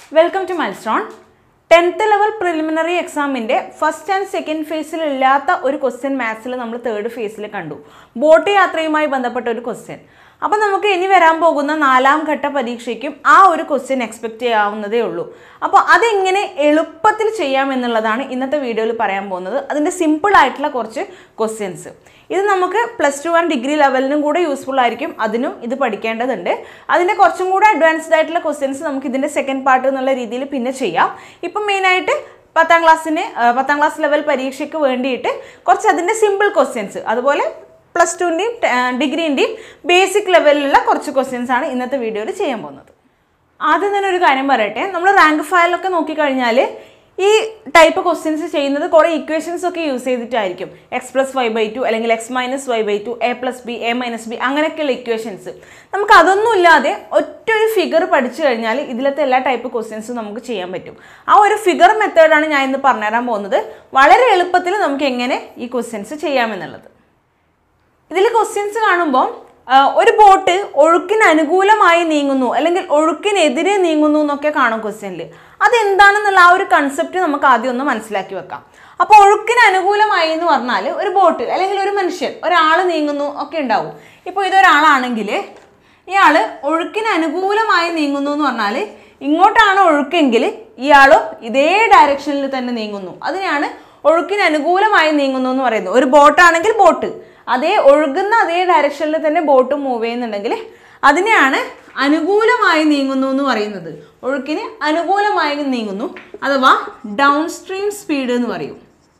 welcome to Milestone tenth level preliminary എക്സാമിൻ്റെ first and second ഫേസിൽ ഇല്ലാത്ത ഒരു ക്വസ്റ്റ്യൻ മാത്സിൽ നമ്മൾ തേർഡ് ഫേസിൽ കണ്ടു ബോട്ട് യാത്രയുമായി ബന്ധപ്പെട്ട ഒരു ക്വസ്റ്റ്യൻ അപ്പം നമുക്ക് ഇനി വരാൻ പോകുന്ന നാലാം ഘട്ട പരീക്ഷയ്ക്കും ആ ഒരു ക്വസ്റ്റ്യൻ എക്സ്പെക്റ്റ് ചെയ്യാവുന്നതേ ഉള്ളൂ അപ്പോൾ അതെങ്ങനെ എളുപ്പത്തിൽ ചെയ്യാം എന്നുള്ളതാണ് ഇന്നത്തെ വീഡിയോയിൽ പറയാൻ പോകുന്നത് അതിൻ്റെ സിമ്പിൾ ആയിട്ടുള്ള കുറച്ച് ക്വസ്റ്റ്യൻസ് ഇത് നമുക്ക് പ്ലസ് ടു ആൻഡ് ഡിഗ്രി ലെവലിനും കൂടെ യൂസ്ഫുൾ ആയിരിക്കും അതിനും ഇത് പഠിക്കേണ്ടതുണ്ട് അതിൻ്റെ കുറച്ചും കൂടെ അഡ്വാൻസ്ഡ് ആയിട്ടുള്ള ക്വസ്റ്റ്യൻസ് നമുക്ക് ഇതിൻ്റെ സെക്കൻഡ് പാർട്ട് എന്നുള്ള രീതിയിൽ പിന്നെ ചെയ്യാം ഇപ്പം മെയിനായിട്ട് പത്താം ക്ലാസ്സിന് ആ, പത്താം ക്ലാസ് ലെവൽ പരീക്ഷയ്ക്ക് വേണ്ടിയിട്ട് കുറച്ച് അതിൻ്റെ സിമ്പിൾ ക്വസ്റ്റ്യൻസ് അതുപോലെ പ്ലസ് ടുവിൻ്റെയും ഡിഗ്രീൻ്റെയും ബേസിക് ലെവലിലുള്ള കുറച്ച് ക്വസ്റ്റ്യൻസ് ആണ് ഇന്നത്തെ വീഡിയോയിൽ ചെയ്യാൻ പോകുന്നത് ആദ്യം തന്നെ ഒരു കാര്യം പറയട്ടെ നമ്മൾ റാങ്ക് ഫയലൊക്കെ നോക്കിക്കഴിഞ്ഞാൽ ഈ ടൈപ്പ് ക്വസ്റ്റ്യൻസ് ചെയ്യുന്നത് കുറേ ഇക്വേഷൻസ് ഒക്കെ യൂസ് ചെയ്തിട്ടായിരിക്കും x plus y by two അല്ലെങ്കിൽ x minus y by two a plus b a minus b അങ്ങനെയൊക്കെയുള്ള ഇക്വേഷൻസ് നമുക്ക് അതൊന്നും ഇല്ലാതെ ഒറ്റ ഒരു ഫിഗർ പഠിച്ചു കഴിഞ്ഞാൽ ഇതിലത്തെ എല്ലാ ടൈപ്പ് ക്വസ്റ്റ്യൻസും നമുക്ക് ചെയ്യാൻ പറ്റും ആ ഒരു ഫിഗർ മെത്തേഡാണ് ഞാൻ ഇന്ന് പറഞ്ഞുതരാൻ പോകുന്നത് വളരെ എളുപ്പത്തിൽ നമുക്ക് എങ്ങനെ ഈ ക്വസ്റ്റ്യൻസ് ചെയ്യാമെന്നുള്ളത് ഇതിൽ ക്വസ്റ്റ്യൻസ് കാണുമ്പോൾ ആ, ഒരു ബോട്ട് ഒഴുക്കിന് അനുകൂലമായി നീങ്ങുന്നു അല്ലെങ്കിൽ ഒഴുക്കിനെതിരെ നീങ്ങുന്നു എന്നൊക്കെ കാണും ക്വസ്റ്റ്യനിൽ അതെന്താണെന്നുള്ള ആ ഒരു കൺസെപ്റ്റ് നമുക്ക് ആദ്യം ഒന്ന് മനസ്സിലാക്കി വെക്കാം അപ്പോൾ ഒഴുക്കിന് അനുകൂലമായി എന്ന് പറഞ്ഞാൽ ഒരു ബോട്ട് അല്ലെങ്കിൽ ഒരു മനുഷ്യൻ ഒരാൾ നീങ്ങുന്നു ഒക്കെ ഉണ്ടാവും ഇപ്പോൾ ഇതൊരാളാണെങ്കിൽ ഇയാൾ ഒഴുക്കിന് അനുകൂലമായി നീങ്ങുന്നു എന്ന് പറഞ്ഞാൽ ഇങ്ങോട്ടാണ് ഒഴുക്കെങ്കിൽ ഇയാളും ഇതേ ഡയറക്ഷനിൽ തന്നെ നീങ്ങുന്നു അതിനെയാണ് ഒഴുക്കിന് അനുകൂലമായി നീങ്ങുന്നു എന്ന് പറയുന്നത് ഒരു ബോട്ടാണെങ്കിൽ ബോട്ട് അതേ ഒഴുകുന്ന അതേ ഡയറക്ഷനിൽ തന്നെ ബോട്ട് മൂവ് ചെയ്യുന്നുണ്ടെങ്കിൽ അതിനെയാണ് അനുകൂലമായി നീങ്ങുന്നു എന്ന് പറയുന്നത് ഒഴുക്കിന് അനുകൂലമായി നീങ്ങുന്നു അഥവാ ഡൗൺ സ്ട്രീം സ്പീഡ് എന്ന് പറയും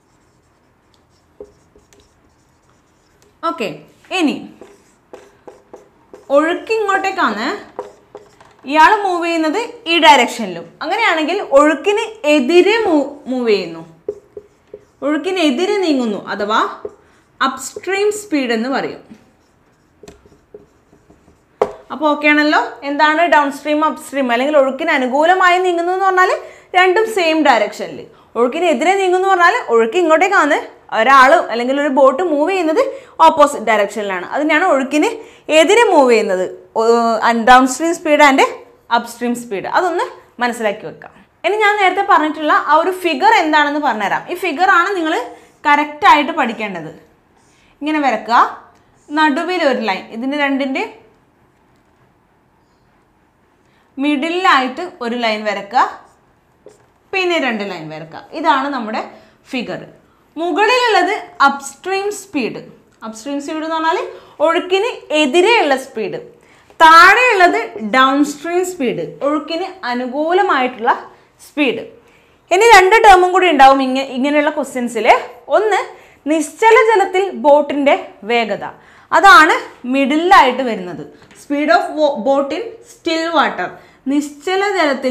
ഓക്കെ ഇനി ഒഴുക്ക് ഇങ്ങോട്ടേക്കാണ് ഇയാൾ മൂവ് ചെയ്യുന്നത് ഈ ഡയറക്ഷനിലും അങ്ങനെയാണെങ്കിൽ ഒഴുക്കിന് എതിരെ മൂവ് ചെയ്യുന്നു ഒഴുക്കിനെതിരെ നീങ്ങുന്നു അഥവാ അപ്സ്ട്രീം സ്പീഡ് എന്ന് പറയും അപ്പോൾ ഓക്കെ ആണല്ലോ എന്താണ് ഡൗൺ സ്ട്രീം അപ്സ്ട്രീം അല്ലെങ്കിൽ ഒഴുക്കിന് അനുകൂലമായി നീങ്ങുന്നു എന്ന് പറഞ്ഞാൽ രണ്ടും സെയിം ഡയറക്ഷനിൽ ഒഴുക്കിനെതിരെ നീങ്ങുന്നു എന്ന് പറഞ്ഞാൽ ഒഴുക്ക് ഇങ്ങോട്ടേക്കാണ് ഒരാൾ അല്ലെങ്കിൽ ഒരു ബോട്ട് മൂവ് ചെയ്യുന്നത് ഓപ്പോസിറ്റ് ഡയറക്ഷനിലാണ് അതിനാണ് ഒഴുക്കിന് എതിരെ മൂവ് ചെയ്യുന്നത് down stream speed and upstream speed അതൊന്ന് മനസ്സിലാക്കി വെക്കാം ഇനി ഞാൻ നേരത്തെ പറഞ്ഞിട്ടുള്ള ആ ഒരു ഫിഗർ എന്താണെന്ന് പറഞ്ഞുതരാം ഈ ഫിഗർ ആണ് നിങ്ങൾ കറക്റ്റായിട്ട് പഠിക്കേണ്ടത് ഇങ്ങനെ വരക്കുക നടുവിൽ ഒരു ലൈൻ ഇതിൻ്റെ രണ്ടിൻ്റെ മിഡിലായിട്ട് ഒരു ലൈൻ വരക്കുക പിന്നെ രണ്ട് ലൈൻ വരക്കുക ഇതാണ് നമ്മുടെ ഫിഗർ മുകളിലുള്ളത് അപ്സ്ട്രീം സ്പീഡ് അപ്സ്ട്രീം സ്പീഡ് എന്ന് പറഞ്ഞാൽ ഒഴുക്കിന് എതിരെയുള്ള സ്പീഡ് താഴെയുള്ളത് ഡൗൺ സ്ട്രീം സ്പീഡ് ഒഴുക്കിന് അനുകൂലമായിട്ടുള്ള സ്പീഡ് ഇനി രണ്ട് ടേമും കൂടി ഉണ്ടാവും ഇങ്ങനെ ഇങ്ങനെയുള്ള ക്വസ്റ്റ്യൻസിൽ ഒന്ന് നിശ്ചല ജലത്തിൽ ബോട്ടിൻ്റെ വേഗത അതാണ് മിഡിലായിട്ട് വരുന്നത് speed of boat in still water നിശ്ചല ജലത്തിൽ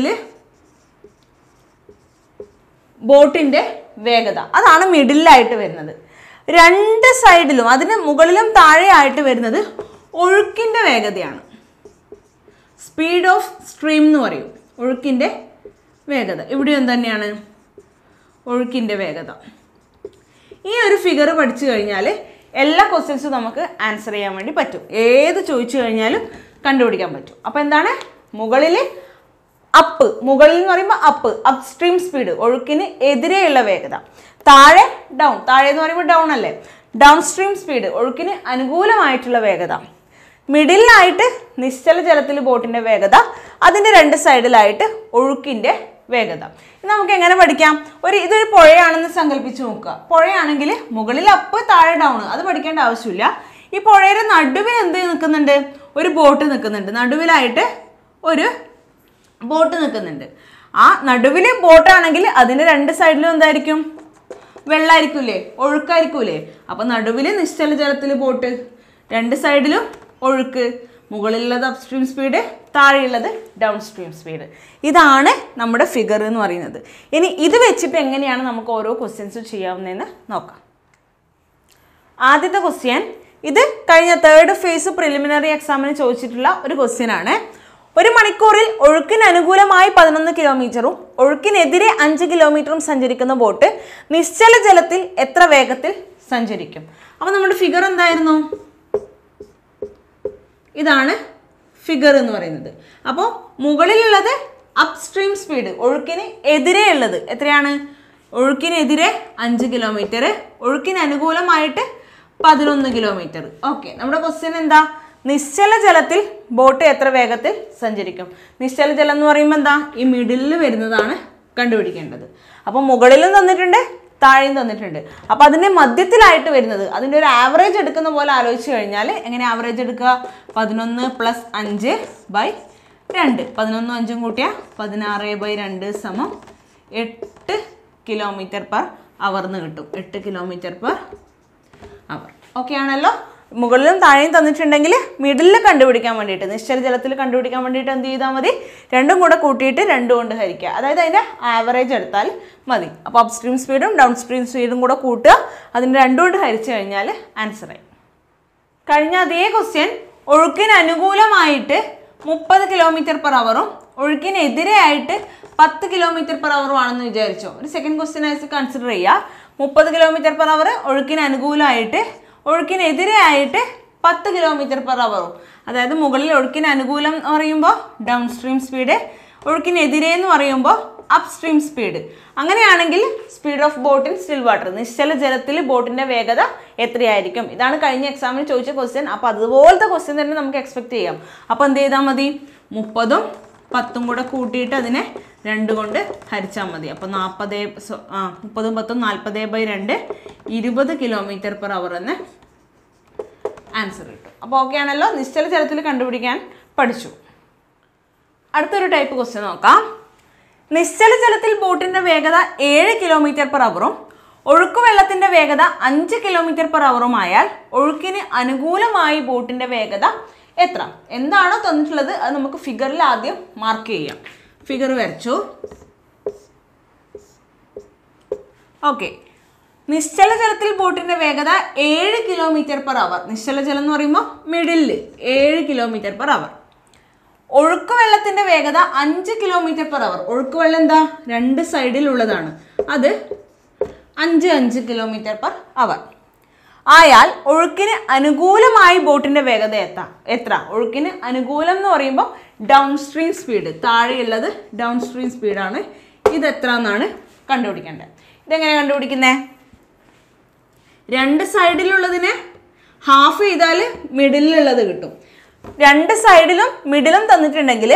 ബോട്ടിൻ്റെ വേഗത അതാണ് മിഡിലായിട്ട് വരുന്നത് രണ്ട് സൈഡിലും അതിന് മുകളിലും താഴെയായിട്ട് വരുന്നത് ഒഴുക്കിൻ്റെ വേഗതയാണ് സ്പീഡ് ഓഫ് സ്ട്രീം എന്ന് പറയും ഒഴുക്കിൻ്റെ വേഗത ഇവിടെയും തന്നെയാണ് ഒഴുക്കിൻ്റെ വേഗത ഈ ഒരു ഫിഗർ പഠിച്ചു കഴിഞ്ഞാൽ എല്ലാ ക്വസ്റ്റ്യൻസും നമുക്ക് ആൻസർ ചെയ്യാൻ വേണ്ടി പറ്റും ഏത് ചോദിച്ചു കഴിഞ്ഞാലും കണ്ടുപിടിക്കാൻ പറ്റും അപ്പോൾ എന്താണ് മുകളിൽ അപ്പ് മുകളിൽ എന്ന് പറയുമ്പോൾ അപ്പ് അപ്പ് സ്ട്രീം സ്പീഡ് ഒഴുക്കിന് എതിരെയുള്ള വേഗത താഴെ ഡൗൺ താഴെ എന്ന് പറയുമ്പോൾ ഡൗൺ അല്ലേ ഡൗൺ സ്ട്രീം സ്പീഡ് ഒഴുക്കിന് അനുകൂലമായിട്ടുള്ള വേഗത മിഡിലായിട്ട് നിശ്ചല ജലത്തിൽ ബോട്ടിൻ്റെ വേഗത അതിൻ്റെ രണ്ട് സൈഡിലായിട്ട് ഒഴുക്കിൻ്റെ വേഗത ഇത് നമുക്ക് എങ്ങനെ പഠിക്കാം ഒരു ഇതൊരു പുഴയാണെന്ന് സങ്കല്പിച്ച് നോക്കുക പുഴയാണെങ്കിൽ മുകളിൽ അപ്പ് താഴെ ഡൗൺ അത് പഠിക്കേണ്ട ആവശ്യമില്ല ഈ പുഴയുടെ നടുവിൽ എന്ത് നിൽക്കുന്നുണ്ട് ഒരു ബോട്ട് നിൽക്കുന്നുണ്ട് നടുവിലായിട്ട് ഒരു ബോട്ട് നിൽക്കുന്നുണ്ട് ആ നടുവിൽ ബോട്ടാണെങ്കിൽ അതിൻ്റെ രണ്ട് സൈഡിലും എന്തായിരിക്കും വെള്ളമായിരിക്കൂലേ ഒഴുക്കായിരിക്കൂലേ അപ്പം നടുവിൽ നിശ്ചല ജലത്തിൽ ബോട്ട് രണ്ട് സൈഡിലും ഒഴുക്ക് മുകളിലുള്ളത് അപ്സ്ട്രീം സ്പീഡ് താഴെയുള്ളത് ഡൗൺ സ്ട്രീം സ്പീഡ് ഇതാണ് നമ്മുടെ ഫിഗർ എന്ന് പറയുന്നത് ഇനി ഇത് വെച്ചിട്ട് എങ്ങനെയാണ് നമുക്ക് ഓരോ ക്വസ്റ്റ്യൻസും ചെയ്യാവുന്നതെന്ന് നോക്കാം ആദ്യത്തെ ക്വസ്റ്റ്യൻ ഇത് കഴിഞ്ഞ തേർഡ് ഫേസ് പ്രിലിമിനറി എക്സാമിന് ചോദിച്ചിട്ടുള്ള ഒരു ക്വസ്റ്റ്യൻ ആണ് ഒരു മണിക്കൂറിൽ ഒഴുക്കിന് അനുകൂലമായി പതിനൊന്ന് കിലോമീറ്ററും ഒഴുക്കിനെതിരെ അഞ്ച് കിലോമീറ്ററും സഞ്ചരിക്കുന്ന ബോട്ട് നിശ്ചല ജലത്തിൽ എത്ര വേഗത്തിൽ സഞ്ചരിക്കും അപ്പോൾ നമ്മുടെ ഫിഗർ എന്തായിരുന്നു ഇതാണ് ഫിഗർ എന്ന് പറയുന്നത് അപ്പോൾ മുകളിലുള്ളത് അപ്സ്ട്രീം സ്പീഡ് ഒഴുക്കിന് എതിരെ ഉള്ളത് എത്രയാണ് ഒഴുക്കിനെതിരെ അഞ്ച് കിലോമീറ്റർ ഒഴുക്കിന് അനുകൂലമായിട്ട് പതിനൊന്ന് കിലോമീറ്റർ ഓക്കെ നമ്മുടെ ക്വസ്റ്റ്യൻ എന്താ നിശ്ചല ജലത്തിൽ ബോട്ട് എത്ര വേഗത്തിൽ സഞ്ചരിക്കും നിശ്ചല ജലം എന്ന് പറയുമ്പോൾ എന്താ ഈ മിഡിലിൽ വരുന്നതാണ് കണ്ടുപിടിക്കേണ്ടത് അപ്പോൾ മുകളിലും തന്നിട്ടുണ്ട് താഴെയും തന്നിട്ടുണ്ട് അപ്പോൾ അതിൻ്റെ മധ്യത്തിലായിട്ട് വരുന്നത് അതിൻ്റെ ഒരു ആവറേജ് എടുക്കുന്ന പോലെ ആലോചിച്ച് കഴിഞ്ഞാൽ എങ്ങനെ ആവറേജ് എടുക്കുക പതിനൊന്ന് പ്ലസ് അഞ്ച് ബൈ രണ്ട് പതിനൊന്നും അഞ്ചും കൂട്ടിയാൽ പതിനാറ് ബൈ രണ്ട് സമം എട്ട് കിലോമീറ്റർ പെർ അവർന്ന് കിട്ടും എട്ട് കിലോമീറ്റർ പെർ അവർ ഓക്കെ ആണല്ലോ മുകളിലും താഴെയും തന്നിട്ടുണ്ടെങ്കിൽ മിഡിലിൽ കണ്ടുപിടിക്കാൻ വേണ്ടിയിട്ട് നിശ്ചല ജലത്തിൽ കണ്ടുപിടിക്കാൻ വേണ്ടിയിട്ട് എന്ത് ചെയ്താൽ മതി രണ്ടും കൂടെ കൂട്ടിയിട്ട് രണ്ടും കൊണ്ട് ഹരിക്കുക അതായത് അതിൻ്റെ ആവറേജ് എടുത്താൽ മതി അപ്പോൾ അപ് സ്ട്രീം സ്പീഡും ഡൗൺ സ്ട്രീം സ്പീഡും കൂടെ കൂട്ടുക അതിൻ്റെ രണ്ടും കൊണ്ട് ഹരിച്ചു കഴിഞ്ഞാൽ ആൻസറായി കഴിഞ്ഞ അതേ ക്വസ്റ്റ്യൻ ഒഴുക്കിന് അനുകൂലമായിട്ട് മുപ്പത് കിലോമീറ്റർ പെർ അവറും ഒഴുക്കിനെതിരെയായിട്ട് പത്ത് കിലോമീറ്റർ പെർ അവറും ആണെന്ന് വിചാരിച്ചോ ഒരു സെക്കൻഡ് ക്വസ്റ്റ്യൻ ആയിട്ട് കൺസിഡർ ചെയ്യുക മുപ്പത് കിലോമീറ്റർ പെർ അവർ ഒഴുക്കിന് അനുകൂലമായിട്ട് ഒഴുക്കിനെതിരെയായിട്ട് പത്ത് കിലോമീറ്റർ പെർ അവറും അതായത് മുകളിൽ ഒഴുക്കിന് അനുകൂലം എന്ന് പറയുമ്പോൾ ഡൗൺ സ്ട്രീം സ്പീഡ് ഒഴുക്കിനെതിരെ എന്ന് പറയുമ്പോൾ അപ് സ്ട്രീം സ്പീഡ് അങ്ങനെയാണെങ്കിൽ speed of boat in still water നിശ്ചല ജലത്തിൽ ബോട്ടിന്റെ വേഗത എത്രയായിരിക്കും ഇതാണ് കഴിഞ്ഞ എക്സാമിന് ചോദിച്ച ക്വസ്റ്റ്യൻ അപ്പോൾ അതുപോലത്തെ ക്വസ്റ്റ്യൻ തന്നെ നമുക്ക് എക്സ്പെക്ട് ചെയ്യാം അപ്പോൾ എന്ത് ചെയ്താൽ മതി മുപ്പതും പത്തും കൂടെ കൂട്ടിയിട്ട് അതിനെ രണ്ട് കൊണ്ട് ഹരിച്ചാൽ മതി അപ്പോൾ നാൽപ്പത് ആ മുപ്പതും പത്തും നാൽപ്പത് ബൈ രണ്ട് ഇരുപത് കിലോമീറ്റർ പെർ അവർ എന്ന് ആൻസർ കിട്ടും അപ്പോൾ ഓക്കെ ആണല്ലോ നിശ്ചല ജലത്തിൽ കണ്ടുപിടിക്കാൻ പഠിച്ചു അടുത്തൊരു ടൈപ്പ് ക്വസ്റ്റ്യൻ നോക്കാം നിശ്ചല ജലത്തിൽ ബോട്ടിന്റെ വേഗത ഏഴ് കിലോമീറ്റർ പെർ അവറും ഒഴുക്കുവെള്ളത്തിന്റെ വേഗത അഞ്ച് കിലോമീറ്റർ പെർ അവറുമായാൽ ഒഴുക്കിന് അനുകൂലമായി ബോട്ടിന്റെ വേഗത എത്ര എന്താണോ തന്നിട്ടുള്ളത് അത് നമുക്ക് ഫിഗറിൽ ആദ്യം മാർക്ക് ചെയ്യാം ഫിഗർ വരച്ചു ഓക്കെ നിശ്ചല ജലത്തിൽ ബോട്ടിന്റെ വേഗത ഏഴ് കിലോമീറ്റർ പെർ അവർ നിശ്ചല ജലം എന്ന് പറയുമ്പോൾ മിഡില് ഏഴ് കിലോമീറ്റർ പെർ അവർ ഒഴുക്ക് വെള്ളത്തിന്റെ വേഗത അഞ്ച് കിലോമീറ്റർ പെർ അവർ ഒഴുക്ക് വെള്ളം എന്താ രണ്ട് സൈഡിലുള്ളതാണ് അത് അഞ്ച് അഞ്ച് കിലോമീറ്റർ പെർ അവർ ആയാൽ ഒഴുക്കിന് അനുകൂലമായി ബോട്ടിന്റെ വേഗത എത്ര എത്ര ഒഴുക്കിന് അനുകൂലം എന്ന് പറയുമ്പോൾ ഡൗൺ സ്ട്രീം സ്പീഡ് താഴെയുള്ളത് ഡൗൺ സ്ട്രീം സ്പീഡാണ് ഇത് എത്ര എന്നാണ് കണ്ടുപിടിക്കേണ്ടത് ഇതെങ്ങനെ കണ്ടുപിടിക്കുന്നേ രണ്ട് സൈഡിലുള്ളതിനെ ഹാഫ് ചെയ്താൽ മിഡിലുള്ളത് കിട്ടും രണ്ട് സൈഡിലും മിഡിലും തന്നിട്ടുണ്ടെങ്കിൽ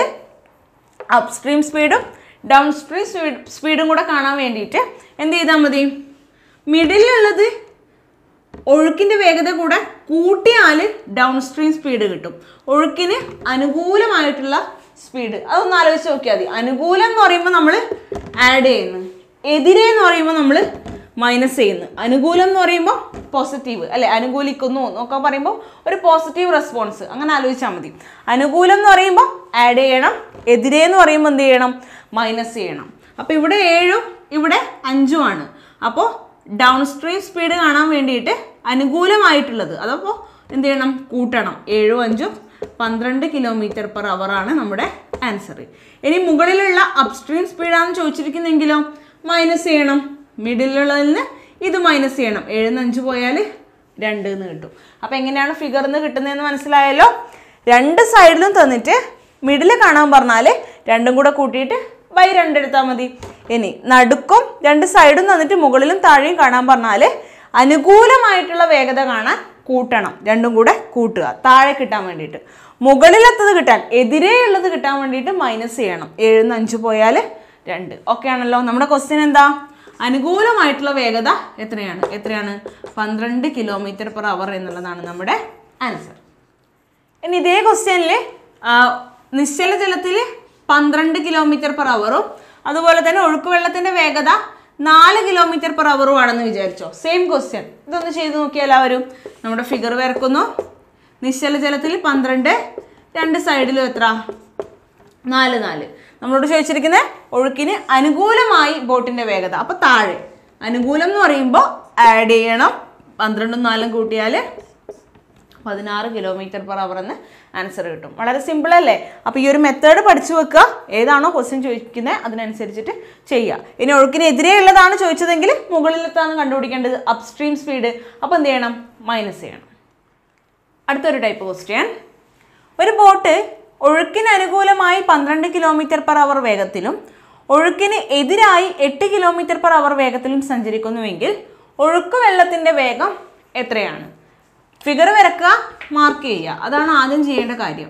അപ് സ്ട്രീം സ്പീഡും ഡൗൺ സ്ട്രീം സ്പീഡ് സ്പീഡും കൂടെ കാണാൻ വേണ്ടിയിട്ട് എന്ത് ചെയ്താൽ മതി മിഡിലുള്ളത് ഒഴുക്കിൻ്റെ വേഗത കൂടെ കൂട്ടിയാൽ ഡൗൺ സ്ട്രീം സ്പീഡ് കിട്ടും ഒഴുക്കിന് അനുകൂലമായിട്ടുള്ള സ്പീഡ് അതൊന്ന് ആലോചിച്ച് നോക്കിയാൽ മതി അനുകൂലം എന്ന് പറയുമ്പോൾ നമ്മൾ ആഡ് ചെയ്യുന്നു എതിരെ എന്ന് പറയുമ്പോൾ നമ്മൾ മൈനസ് ചെയ്യുന്നു അനുകൂലം എന്ന് പറയുമ്പോൾ പോസിറ്റീവ് അല്ലെ അനുകൂലിക്കുന്നു എന്നൊക്കെ പറയുമ്പോൾ ഒരു പോസിറ്റീവ് റെസ്പോൺസ് അങ്ങനെ ആലോചിച്ചാൽ മതി അനുകൂലം എന്ന് പറയുമ്പോൾ ആഡ് ചെയ്യണം എതിരെ എന്ന് പറയുമ്പോൾ എന്ത് ചെയ്യണം മൈനസ് ചെയ്യണം അപ്പോൾ ഇവിടെ ഏഴും ഇവിടെ അഞ്ചുമാണ് അപ്പോൾ ഡൗൺ സ്ട്രീം സ്പീഡ് കാണാൻ വേണ്ടിയിട്ട് അനുകൂലമായിട്ടുള്ളത് അതപ്പോൾ എന്ത് ചെയ്യണം കൂട്ടണം ഏഴും അഞ്ചും പന്ത്രണ്ട് കിലോമീറ്റർ പെർ ആണ് നമ്മുടെ ആൻസർ ഇനി മുകളിലുള്ള അപ്സ്ട്രീം സ്പീഡാണെന്ന് ചോദിച്ചിരിക്കുന്നെങ്കിലോ മൈനസ് ചെയ്യണം മിഡിലുള്ളതിൽ നിന്ന് ഇത് മൈനസ് ചെയ്യണം ഏഴിന്ന് അഞ്ച് പോയാൽ രണ്ട് എന്ന് കിട്ടും അപ്പോൾ എങ്ങനെയാണ് ഫിഗറിൽ നിന്ന് കിട്ടുന്നതെന്ന് മനസ്സിലായല്ലോ രണ്ട് സൈഡിലും തന്നിട്ട് മിഡിൽ കാണാൻ പറഞ്ഞാൽ രണ്ടും കൂടെ കൂട്ടിയിട്ട് ബൈ രണ്ട് എടുത്താൽ മതി ഇനി നടുക്കും രണ്ട് സൈഡും തന്നിട്ട് മുകളിലും താഴെയും കാണാൻ പറഞ്ഞാൽ അനുകൂലമായിട്ടുള്ള വേഗത കാണാൻ കൂട്ടണം രണ്ടും കൂടെ കൂട്ടുക താഴെ കിട്ടാൻ വേണ്ടിയിട്ട് മുകളിലെത്തത് കിട്ടാൻ എതിരെയുള്ളത് കിട്ടാൻ വേണ്ടിയിട്ട് മൈനസ് ചെയ്യണം ഏഴിന്ന് അഞ്ച് പോയാൽ രണ്ട് ഓക്കെ ആണല്ലോ നമ്മുടെ ക്വസ്റ്റ്യൻ എന്താ അനുകൂലമായിട്ടുള്ള വേഗത എത്രയാണ് എത്രയാണ് പന്ത്രണ്ട് കിലോമീറ്റർ പെർ അവർ എന്നുള്ളതാണ് നമ്മുടെ ആൻസർ ഇനി ഇതേ ക്വസ്റ്റ്യനിൽ നിശ്ചല ജലത്തിൽ പന്ത്രണ്ട് കിലോമീറ്റർ പെർ അവറും അതുപോലെ തന്നെ ഒഴുക്കുവെള്ളത്തിന്റെ വേഗത നാല് കിലോമീറ്റർ പെർ അവറും ആണെന്ന് വിചാരിച്ചോ സെയിം ക്വസ്റ്റ്യൻ ഇതൊന്ന് ചെയ്ത് നോക്കിയാൽ എല്ലാവരും നമ്മുടെ ഫിഗർ വരക്കുന്നു നിശ്ചല ജലത്തിൽ പന്ത്രണ്ട് രണ്ട് സൈഡിലും എത്ര നാല് നാല് നമ്മളോട് ചോദിച്ചിരിക്കുന്നത് ഒഴുക്കിന് അനുകൂലമായി ബോട്ടിന്റെ വേഗത അപ്പൊ താഴെ അനുകൂലം എന്ന് പറയുമ്പോൾ ആഡ് ചെയ്യണം പന്ത്രണ്ടും നാലും കൂട്ടിയാൽ പതിനാറ് കിലോമീറ്റർ പെർ അവർ എന്ന് ആൻസർ കിട്ടും വളരെ സിമ്പിൾ അല്ലേ അപ്പോൾ ഈ ഒരു മെത്തേഡ് പഠിച്ചു വെക്കുക ഏതാണോ ക്വസ്റ്റ്യൻ ചോദിക്കുന്നത് അതിനനുസരിച്ചിട്ട് ചെയ്യുക ഇനി ഒഴുക്കിനെതിരെ ഉള്ളതാണ് ചോദിച്ചതെങ്കിൽ മുകളിലത്താണ് കണ്ടുപിടിക്കേണ്ടത് അപ്സ്ട്രീം സ്പീഡ് അപ്പോൾ എന്ത് ചെയ്യണം മൈനസ് ചെയ്യണം അടുത്തൊരു ടൈപ്പ് ക്വസ്റ്റ്യൻ ഒരു ബോട്ട് ഒഴുക്കിന് അനുകൂലമായി പന്ത്രണ്ട് കിലോമീറ്റർ പെർ അവർ വേഗത്തിലും ഒഴുക്കിന് എതിരായി എട്ട് കിലോമീറ്റർ പെർ അവർ വേഗത്തിലും സഞ്ചരിക്കുന്നുവെങ്കിൽ ഒഴുക്ക് വെള്ളത്തിൻ്റെ വേഗം എത്രയാണ് ഫിഗർ വരക്കുക മാർക്ക് ചെയ്യുക അതാണ് ആദ്യം ചെയ്യേണ്ട കാര്യം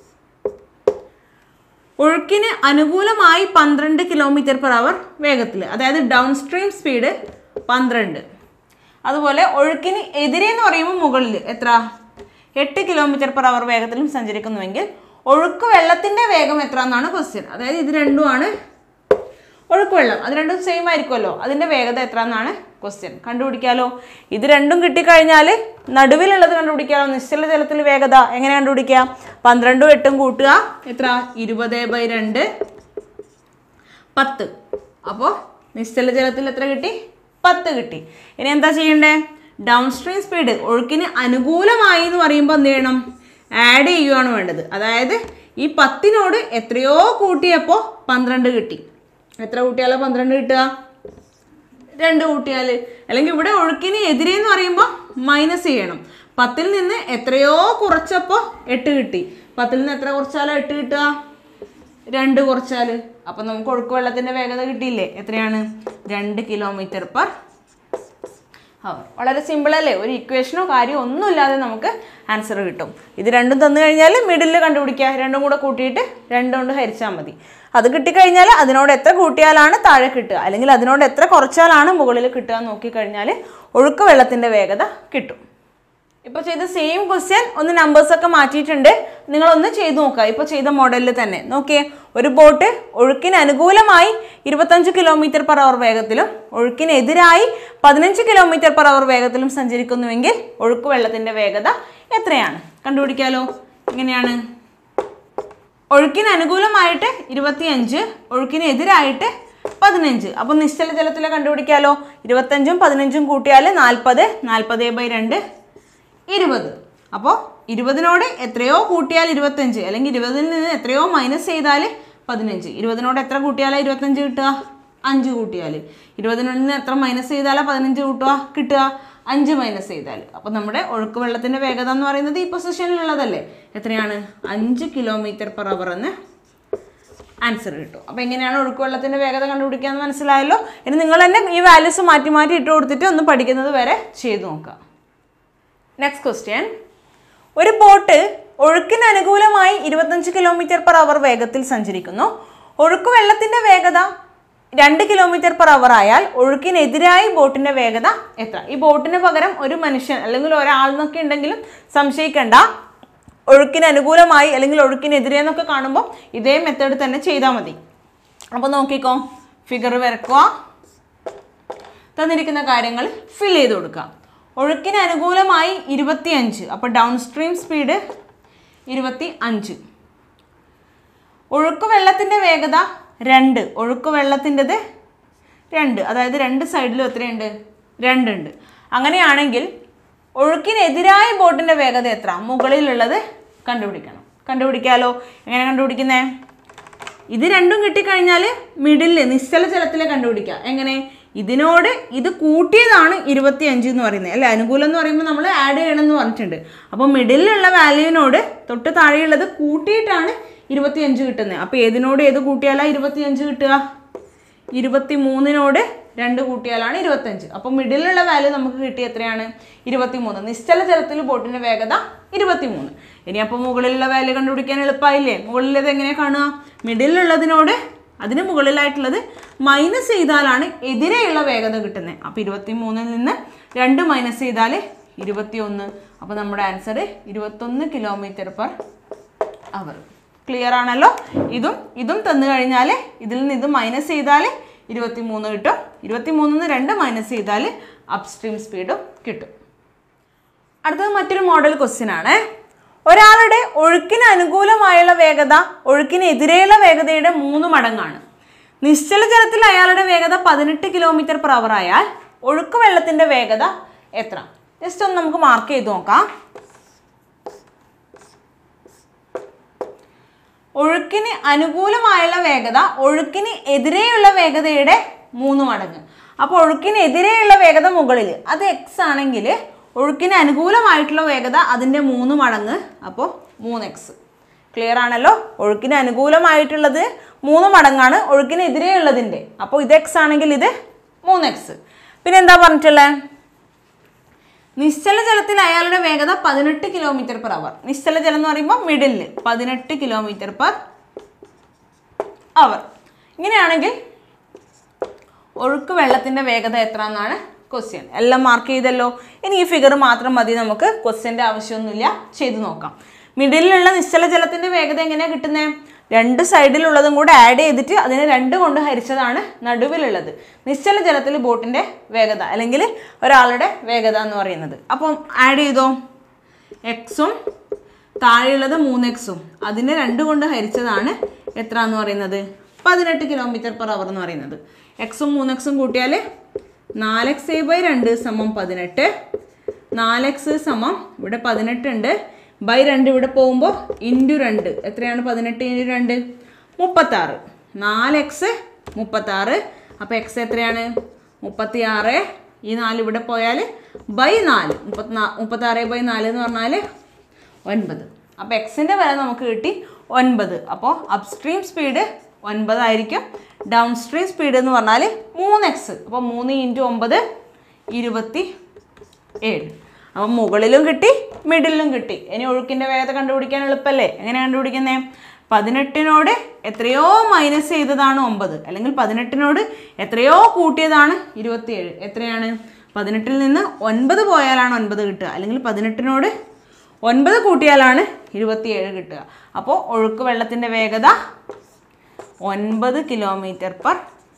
ഒഴുക്കിന് അനുകൂലമായി പന്ത്രണ്ട് കിലോമീറ്റർ പെർ അവർ വേഗത്തിൽ അതായത് ഡൗൺ സ്ട്രീം സ്പീഡ് പന്ത്രണ്ട് അതുപോലെ ഒഴുക്കിന് എതിരെ എന്ന് പറയുമ്പോൾ മുകളിൽ എത്ര എട്ട് കിലോമീറ്റർ പെർ അവർ വേഗത്തിലും സഞ്ചരിക്കുന്നുവെങ്കിൽ ഒഴുക്ക് വെള്ളത്തിൻ്റെ വേഗം എത്ര എന്നാണ് ക്വസ്റ്റ്യൻ അതായത് ഇത് രണ്ടുമാണ് ഒഴുക്ക് വെള്ളം അത് രണ്ടും സെയിം ആയിരിക്കുമല്ലോ അതിൻ്റെ വേഗത എത്ര എന്നാണ് ക്വസ്റ്റ്യൻ കണ്ടുപിടിക്കാലോ ഇത് രണ്ടും കിട്ടിക്കഴിഞ്ഞാൽ നടുവിലുള്ളത് കണ്ടുപിടിക്കാലോ നിശ്ചല ജലത്തിൽ വേഗത എങ്ങനെ കണ്ടുപിടിക്കുക പന്ത്രണ്ടും എട്ടും കൂട്ടുക എത്ര ഇരുപത് ബൈ രണ്ട് പത്ത് അപ്പോൾ നിശ്ചല ജലത്തിൽ എത്ര കിട്ടി പത്ത് കിട്ടി ഇനി എന്താ ചെയ്യണ്ടേ ഡൗൺ സ്ട്രീം സ്പീഡ് ഒഴുക്കിന് അനുകൂലമായി എന്ന് പറയുമ്പോൾ എന്ത് ചെയ്യണം ആഡ് ചെയ്യുകയാണ് വേണ്ടത് അതായത് ഈ പത്തിനോട് എത്രയോ കൂട്ടിയപ്പോൾ പന്ത്രണ്ട് കിട്ടി എത്ര കൂട്ടിയാലോ പന്ത്രണ്ട് കിട്ടുക രണ്ട് കൂട്ടിയാൽ അല്ലെങ്കിൽ ഇവിടെ ഒഴുക്കിന് എതിരെ എന്ന് പറയുമ്പോൾ മൈനസ് ചെയ്യണം പത്തിൽ നിന്ന് എത്രയോ കുറച്ചപ്പോൾ എട്ട് കിട്ടി പത്തിൽ നിന്ന് എത്ര കുറച്ചാലോ എട്ട് കിട്ടുക രണ്ട് കുറച്ചാൽ അപ്പം നമുക്ക് ഒഴുക്ക് വെള്ളത്തിൻ്റെ വേഗത കിട്ടിയില്ലേ എത്രയാണ് രണ്ട് കിലോമീറ്റർ പെർ അവർ വളരെ സിമ്പിൾ അല്ലേ ഒരു ഇക്വേഷനോ കാര്യമോ ഒന്നുമില്ലാതെ നമുക്ക് ആൻസർ കിട്ടും ഇത് രണ്ടും തന്നു കഴിഞ്ഞാൽ മിഡിൽ കണ്ടുപിടിക്കുക രണ്ടും കൂടെ കൂട്ടിയിട്ട് രണ്ടും കൊണ്ട് ഹരിച്ചാൽ മതി അത് കിട്ടിക്കഴിഞ്ഞാൽ അതിനോട് എത്ര കൂട്ടിയാലാണ് താഴെ കിട്ടുക അല്ലെങ്കിൽ അതിനോട് എത്ര കുറച്ചാലാണ് മുകളിൽ കിട്ടുക എന്ന് നോക്കിക്കഴിഞ്ഞാൽ ഒഴുക്ക് വെള്ളത്തിൻ്റെ വേഗത കിട്ടും ഇപ്പോൾ ചെയ്ത സെയിം ക്വസ്റ്റ്യൻ ഒന്ന് numbers ഒക്കെ മാറ്റിയിട്ടുണ്ട് നിങ്ങളൊന്ന് ചെയ്ത് നോക്കുക ഇപ്പോൾ ചെയ്ത മോഡലിൽ തന്നെ നോക്കിയേ ഒരു ബോട്ട് ഒഴുക്കിന് അനുകൂലമായി ഇരുപത്തഞ്ച് കിലോമീറ്റർ പെർ അവർ വേഗത്തിലും ഒഴുക്കിനെതിരായി പതിനഞ്ച് കിലോമീറ്റർ പെർ അവർ വേഗത്തിലും സഞ്ചരിക്കുന്നുവെങ്കിൽ ഒഴുക്ക് വെള്ളത്തിൻ്റെ വേഗത എത്രയാണ് കണ്ടുപിടിക്കാലോ എങ്ങനെയാണ് ഒഴുക്കിന് അനുകൂലമായിട്ട് ഇരുപത്തിയഞ്ച് ഒഴുക്കിന് എതിരായിട്ട് പതിനഞ്ച് അപ്പോൾ നിശ്ചല ജലത്തിൽ കണ്ടുപിടിക്കാലോ ഇരുപത്തഞ്ചും പതിനഞ്ചും കൂട്ടിയാൽ നാൽപ്പത് നാൽപ്പത് ബൈ രണ്ട് ഇരുപത് അപ്പോൾ ഇരുപതിനോട് എത്രയോ കൂട്ടിയാൽ ഇരുപത്തഞ്ച് അല്ലെങ്കിൽ ഇരുപതിൽ നിന്ന് എത്രയോ മൈനസ് ചെയ്താൽ പതിനഞ്ച് ഇരുപതിനോട് എത്ര കൂട്ടിയാലാണ് ഇരുപത്തഞ്ച് കിട്ടുക അഞ്ച് കൂട്ടിയാൽ ഇരുപതിനോട് നിന്ന് എത്ര മൈനസ് ചെയ്താലാണ് പതിനഞ്ച് കൂട്ടുക കിട്ടുക അഞ്ച് മൈനസ് ചെയ്താൽ അപ്പോൾ നമ്മുടെ ഒഴുക്ക് വെള്ളത്തിൻ്റെ വേഗത എന്ന് പറയുന്നത് ഈ പൊസിഷനിലുള്ളതല്ലേ എത്രയാണ് അഞ്ച് കിലോമീറ്റർ പെർ അവർ എന്ന് ആൻസർ കിട്ടും അപ്പോൾ എങ്ങനെയാണ് ഒഴുക്ക് വെള്ളത്തിൻ്റെ വേഗത കണ്ടുപിടിക്കുക എന്ന് മനസ്സിലായല്ലോ ഇനി നിങ്ങൾ തന്നെ ഈ വാല്യൂസ് മാറ്റി മാറ്റി ഇട്ട് കൊടുത്തിട്ട് ഒന്ന് പഠിക്കുന്നത് വരെ ചെയ്തു നോക്കുക നെക്സ്റ്റ് ക്വസ്റ്റ്യൻ ഒരു ബോട്ട് ഒഴുക്കിന് അനുകൂലമായി ഇരുപത്തഞ്ച് കിലോമീറ്റർ പെർ അവർ വേഗത്തിൽ സഞ്ചരിക്കുന്നു ഒഴുക്ക് വെള്ളത്തിൻ്റെ വേഗത രണ്ട് കിലോമീറ്റർ പെർ അവർ ആയാൽ ഒഴുക്കിനെതിരായി ബോട്ടിൻ്റെ വേഗത എത്ര ഈ ബോട്ടിന് പകരം ഒരു മനുഷ്യൻ അല്ലെങ്കിൽ ഒരാൾ എന്നൊക്കെ ഉണ്ടെങ്കിലും സംശയിക്കണ്ട ഒഴുക്കിന് അനുകൂലമായി അല്ലെങ്കിൽ ഒഴുക്കിനെതിരെ എന്നൊക്കെ കാണുമ്പോൾ ഇതേ മെത്തേഡ് തന്നെ ചെയ്താൽ മതി അപ്പോൾ നോക്കിക്കോ ഫിഗർ വരക്കുക തന്നിരിക്കുന്ന കാര്യങ്ങൾ ഫിൽ ചെയ്ത് കൊടുക്കുക ഒഴുക്കിന് അനുകൂലമായി ഇരുപത്തിയഞ്ച് അപ്പോൾ ഡൗൺ സ്ട്രീം സ്പീഡ് ഇരുപത്തി അഞ്ച് ഒഴുക്ക് വെള്ളത്തിൻ്റെ വേഗത രണ്ട് ഒഴുക്ക് വെള്ളത്തിൻ്റെത് രണ്ട് അതായത് രണ്ട് സൈഡിലും എത്രയുണ്ട് രണ്ടുണ്ട് അങ്ങനെയാണെങ്കിൽ ഒഴുക്കിനെതിരായ ബോട്ടിൻ്റെ വേഗത എത്ര മുകളിലുള്ളത് കണ്ടുപിടിക്കണം കണ്ടുപിടിക്കാലോ എങ്ങനെ കണ്ടുപിടിക്കുന്നേ ഇത് രണ്ടും കിട്ടിക്കഴിഞ്ഞാൽ മിഡില് നിശ്ചല ജലത്തിലെ കണ്ടുപിടിക്കുക എങ്ങനെ ഇതിനോട് ഇത് കൂട്ടിയതാണ് ഇരുപത്തി അഞ്ച് എന്ന് പറയുന്നത് അല്ലെ അനുകൂലം എന്ന് പറയുമ്പോൾ നമ്മൾ ആഡ് ചെയ്യണം എന്ന് പറഞ്ഞിട്ടുണ്ട് അപ്പോൾ മിഡിലുള്ള വാല്യൂവിനോട് തൊട്ട് താഴെയുള്ളത് കൂട്ടിയിട്ടാണ് ഇരുപത്തി അഞ്ച് കിട്ടുന്നത് അപ്പോൾ ഏതിനോട് ഏത് കൂട്ടിയാലാ ഇരുപത്തി അഞ്ച് കിട്ടുക ഇരുപത്തി മൂന്നിനോട് രണ്ട് കൂട്ടിയാലാണ് ഇരുപത്തഞ്ച് അപ്പോൾ മിഡിലുള്ള വാല്യൂ നമുക്ക് കിട്ടിയ എത്രയാണ് ഇരുപത്തി മൂന്ന് നിശ്ചല ജലത്തിൽ ബോട്ടിൻ്റെ വേഗത ഇരുപത്തി മൂന്ന് ഇനി അപ്പോൾ മുകളിലുള്ള വാല്യൂ കണ്ടുപിടിക്കാൻ എളുപ്പമായില്ലേ മുകളിലത് എങ്ങനെ കാണുക മിഡിലുള്ളതിനോട് അതിന് മുകളിലായിട്ടുള്ളത് മൈനസ് ചെയ്താലാണ് എതിരെയുള്ള വേഗത കിട്ടുന്നത് അപ്പോൾ ഇരുപത്തി മൂന്നിൽ നിന്ന് രണ്ട് മൈനസ് ചെയ്താൽ ഇരുപത്തി ഒന്ന് അപ്പോൾ നമ്മുടെ ആൻസർ ഇരുപത്തൊന്ന് കിലോമീറ്റർ പെർ അവർ ക്ലിയർ ആണല്ലോ ഇതും ഇതും തന്നു കഴിഞ്ഞാൽ ഇതിൽ നിന്ന് ഇത് മൈനസ് ചെയ്താൽ ഇരുപത്തി മൂന്ന് കിട്ടും ഇരുപത്തി മൂന്നിന്ന് രണ്ട് മൈനസ് ചെയ്താൽ അപ്സ്ട്രീം സ്പീഡും കിട്ടും അടുത്തത് മറ്റൊരു മോഡൽ ക്വസ്റ്റ്യൻ ആണ് ഒരാളുടെ ഒഴുക്കിന് അനുകൂലമായുള്ള വേഗത ഒഴുക്കിന് എതിരെയുള്ള വേഗതയുടെ മൂന്ന് മടങ്ങാണ് നിശ്ചല ജലത്തിൽ അയാളുടെ വേഗത പതിനെട്ട് കിലോമീറ്റർ പെർ അവർ ആയാൽ ഒഴുക്ക് വെള്ളത്തിൻ്റെ വേഗത എത്ര ജസ്റ്റ് ഒന്ന് നമുക്ക് മാർക്ക് ചെയ്ത് നോക്കാം ഒഴുക്കിന് അനുകൂലമായുള്ള വേഗത ഒഴുക്കിന് എതിരെയുള്ള വേഗതയുടെ മൂന്ന് മടങ്ങ് അപ്പോൾ ഒഴുക്കിന് എതിരെയുള്ള വേഗത മുകളിൽ അത് എക്സ് ആണെങ്കിൽ ഒഴുക്കിന് അനുകൂലമായിട്ടുള്ള വേഗത അതിൻ്റെ മൂന്ന് മടങ്ങ് അപ്പോൾ മൂന്ന് എക്സ് ക്ലിയർ ആണല്ലോ ഒഴുക്കിന് അനുകൂലമായിട്ടുള്ളത് മൂന്ന് മടങ്ങാണ് ഒഴുക്കിന് എതിരെ ഉള്ളതിൻ്റെ അപ്പോൾ ഇത് എക്സ് ആണെങ്കിൽ ഇത് മൂന്ന് എക്സ് പിന്നെ എന്താ പറഞ്ഞിട്ടുള്ളത് നിശ്ചല ജലത്തിൽ അയാളുടെ വേഗത പതിനെട്ട് കിലോമീറ്റർ പെർ അവർ നിശ്ചല ജലം എന്ന് പറയുമ്പോൾ മിഡിലിൽ പതിനെട്ട് കിലോമീറ്റർ പെർ അവർ ഇങ്ങനെയാണെങ്കിൽ ഒഴുക്ക് വെള്ളത്തിൻ്റെ വേഗത എത്ര എന്നാണ് ക്വസ്റ്റ്യൻ എല്ലാം മാർക്ക് ചെയ്തല്ലോ ഇനി ഈ ഫിഗർ മാത്രം മതി നമുക്ക് ക്വസ്റ്റ്യൻ്റെ ആവശ്യമൊന്നുമില്ല ചെയ്തു നോക്കാം മിഡിലുള്ള നിശ്ചല ജലത്തിൻ്റെ വേഗത എങ്ങനെയാണ് കിട്ടുന്നത് രണ്ട് സൈഡിലുള്ളതും കൂടെ ആഡ് ചെയ്തിട്ട് അതിനെ രണ്ട് കൊണ്ട് ഹരിച്ചതാണ് നടുവിലുള്ളത് നിശ്ചല ജലത്തിൽ ബോട്ടിൻ്റെ വേഗത അല്ലെങ്കിൽ ഒരാളുടെ വേഗത എന്ന് പറയുന്നത് അപ്പം ആഡ് ചെയ്തോ എക്സും താഴെയുള്ളത് മൂന്ന് എക്സും അതിനെ രണ്ട് കൊണ്ട് ഹരിച്ചതാണ് എത്ര എന്ന് പറയുന്നത് പതിനെട്ട് കിലോമീറ്റർ പെർ അവർ എന്ന് പറയുന്നത് എക്സും മൂന്ന് എക്സും കൂട്ടിയാൽ നാല് എക്സ് എ ബൈ രണ്ട് സമം പതിനെട്ട് നാല് എക്സ് സമം ഇവിടെ പതിനെട്ടുണ്ട് ബൈ രണ്ട് ഇവിടെ പോകുമ്പോൾ ഇൻറ്റു രണ്ട് എത്രയാണ് പതിനെട്ട് ഇൻറ്റു രണ്ട് മുപ്പത്താറ് നാല് എക്സ് മുപ്പത്താറ് അപ്പോൾ എക്സ് എത്രയാണ് മുപ്പത്തി ആറ് ഈ നാല് ഇവിടെ പോയാൽ ബൈ നാല് മുപ്പത്തിനാ മുപ്പത്താറ് ബൈ നാല് എന്ന് പറഞ്ഞാൽ ഒൻപത് അപ്പോൾ എക്സിൻ്റെ വില നമുക്ക് കിട്ടി ഒൻപത് അപ്പോൾ അപ്സ്ട്രീം സ്പീഡ് ഒൻപതായിരിക്കും ഡൗൺ സ്ട്രീം സ്പീഡ് എന്ന് പറഞ്ഞാൽ മൂന്ന് എക്സ് അപ്പോൾ മൂന്ന് ഇൻറ്റു ഒമ്പത് ഇരുപത്തി ഏഴ് അപ്പം മുകളിലും കിട്ടി മിഡിലും കിട്ടി ഇനി ഒഴുക്കിൻ്റെ വേഗത കണ്ടുപിടിക്കാൻ എളുപ്പമല്ലേ എങ്ങനെ കണ്ടുപിടിക്കുന്നത് പതിനെട്ടിനോട് എത്രയോ മൈനസ് ചെയ്തതാണ് ഒമ്പത് അല്ലെങ്കിൽ പതിനെട്ടിനോട് എത്രയോ കൂട്ടിയതാണ് ഇരുപത്തിയേഴ് എത്രയാണ് പതിനെട്ടിൽ നിന്ന് ഒൻപത് പോയാലാണ് ഒൻപത് കിട്ടുക അല്ലെങ്കിൽ പതിനെട്ടിനോട് ഒൻപത് കൂട്ടിയാലാണ് ഇരുപത്തിയേഴ് കിട്ടുക അപ്പോൾ ഒഴുക്ക് വെള്ളത്തിൻ്റെ വേഗത ഒൻപത് കിലോമീറ്റർ പെർ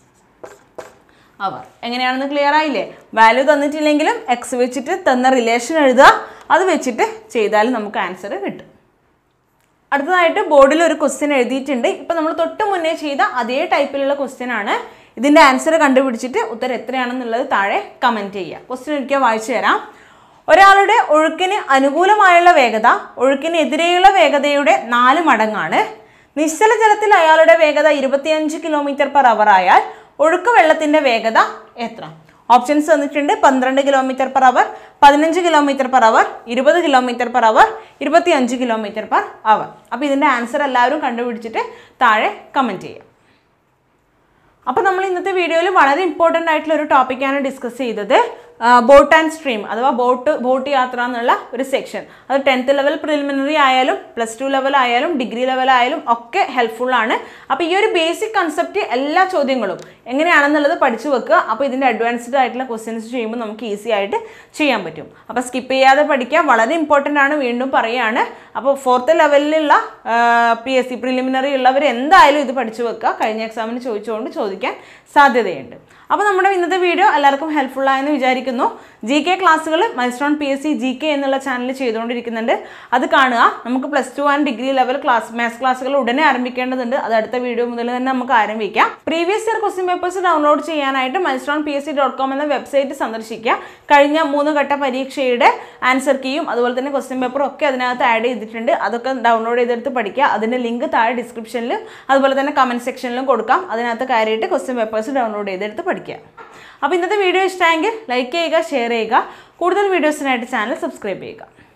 അവർ എങ്ങനെയാണെന്ന് ക്ലിയർ ആയില്ലേ വാല്യൂ തന്നിട്ടില്ലെങ്കിലും എക്സ് വെച്ചിട്ട് തന്ന റിലേഷൻ എഴുതുക അത് വെച്ചിട്ട് ചെയ്താൽ നമുക്ക് ആൻസർ കിട്ടും അടുത്തതായിട്ട് ബോർഡിൽ ഒരു ക്വസ്റ്റ്യൻ എഴുതിയിട്ടുണ്ട് ഇപ്പം നമ്മൾ തൊട്ട് മുന്നേ ചെയ്ത അതേ ടൈപ്പിലുള്ള ക്വസ്റ്റ്യൻ ആണ് ഇതിൻ്റെ ആൻസർ കണ്ടുപിടിച്ചിട്ട് ഉത്തരം എത്രയാണെന്നുള്ളത് താഴെ കമൻറ്റ് ചെയ്യുക ക്വസ്റ്റ്യൻ ഒരിക്കൽ വായിച്ചു തരാം ഒരാളുടെ ഒഴുക്കിന് അനുകൂലമായുള്ള വേഗത ഒഴുക്കിന് എതിരെയുള്ള വേഗതയുടെ നാല് മടങ്ങാണ് നിശ്ചല ജലത്തിൽ അയാളുടെ വേഗത ഇരുപത്തിയഞ്ച് കിലോമീറ്റർ പെർ അവർ ആയാൽ ഒഴുക്ക് വെള്ളത്തിൻ്റെ വേഗത എത്ര ഓപ്ഷൻസ് തന്നിട്ടുണ്ട് പന്ത്രണ്ട് കിലോമീറ്റർ പെർ അവർ പതിനഞ്ച് കിലോമീറ്റർ പെർ അവർ ഇരുപത് കിലോമീറ്റർ പെർ അവർ ഇരുപത്തിയഞ്ച് കിലോമീറ്റർ പെർ അവർ അപ്പോൾ ഇതിൻ്റെ ആൻസർ എല്ലാവരും കണ്ടുപിടിച്ചിട്ട് താഴെ കമൻറ്റ് ചെയ്യാം അപ്പോൾ നമ്മൾ ഇന്നത്തെ വീഡിയോയിൽ വളരെ ഇമ്പോർട്ടൻ്റ് ആയിട്ടുള്ള ഒരു ടോപ്പിക്കാണ് ഡിസ്കസ് ചെയ്തത് ബോട്ട് ആൻഡ് സ്ട്രീം അഥവാ ബോട്ട് ബോട്ട് യാത്ര എന്നുള്ള ഒരു സെക്ഷൻ അത് ടെൻത്ത് ലെവൽ പ്രിലിമിനറി ആയാലും പ്ലസ് ടു ലെവൽ ആയാലും ഡിഗ്രി ലെവൽ ആയാലും ഒക്കെ ഹെൽപ്ഫുൾ ആണ് അപ്പോൾ ഈ ഒരു ബേസിക് കൺസെപ്റ്റ് എല്ലാ ചോദ്യങ്ങളും എങ്ങനെയാണെന്നുള്ളത് പഠിച്ചു വെക്കുക അപ്പോൾ ഇതിൻ്റെ അഡ്വാൻസ്ഡ് ആയിട്ടുള്ള ക്വസ്റ്റ്യൻസ് ചെയ്യുമ്പോൾ നമുക്ക് ഈസി ആയിട്ട് ചെയ്യാൻ പറ്റും അപ്പോൾ സ്കിപ്പ് ചെയ്യാതെ പഠിക്കുക വളരെ ഇമ്പോർട്ടൻ്റ് ആണ് വീണ്ടും പറയുകയാണ് അപ്പോൾ ഫോർത്ത് ലെവലിലുള്ള പി എസ് സി പ്രിലിമിനറി ഉള്ളവർ എന്തായാലും ഇത് പഠിച്ചു വെക്കുക കഴിഞ്ഞ എക്സാമിന് ചോദിച്ചുകൊണ്ട് ചോദിക്കാൻ സാധ്യതയുണ്ട് അപ്പോൾ നമ്മുടെ ഇന്നത്തെ വീഡിയോ എല്ലാവർക്കും ഹെൽപ്ഫുൾ ആയെന്ന് വിചാരിക്കുന്നു ജി കെ ക്ലാസ്സുകൾ Milestone P S C G K എന്നുള്ള ചാനൽ ചെയ്തുകൊണ്ടിരിക്കുന്നുണ്ട് അത് കാണുക നമുക്ക് plus two and degree level class maths ക്ലാസ്സുകൾ ഉടനെ ആരംഭിക്കേണ്ടതുണ്ട് അത് അടുത്ത വീഡിയോ മുതൽ തന്നെ നമുക്ക് ആരംഭിക്കാം previous year question papers download ചെയ്യാനായിട്ട് Milestone P S C dot com എന്ന വെബ്സൈറ്റ് സന്ദർശിക്കുക കഴിഞ്ഞ മൂന്ന് ഘട്ട പരീക്ഷയുടെ ആൻസർ കീയും അതുപോലെ തന്നെ ക്വസ്റ്റ്യൻ പേപ്പറും ഒക്കെ അതിനകത്ത് ആഡ് ചെയ്തിട്ടുണ്ട് അതൊക്കെ ഡൗൺലോഡ് ചെയ്തെടുത്ത് പഠിക്കുക അതിൻ്റെ ലിങ്ക് താഴെ ഡിസ്ക്രിപ്ഷനിലും അതുപോലെ തന്നെ കമൻറ്റ് സെക്ഷനിലും കൊടുക്കാം അതിനകത്ത് കയറിയിട്ട് ക്വസ്റ്റ്യൻ പേപ്പേഴ്സ് ഡൗൺലോഡ് ചെയ്തെടുത്ത് പഠിക്കുക അപ്പോൾ ഇന്നത്തെ വീഡിയോ ഇഷ്ടമായെങ്കിൽ ലൈക്ക് ചെയ്യുക ഷെയർ ചെയ്യുക കൂടുതൽ വീഡിയോസിനായിട്ട് ചാനൽ സബ്സ്ക്രൈബ് ചെയ്യുക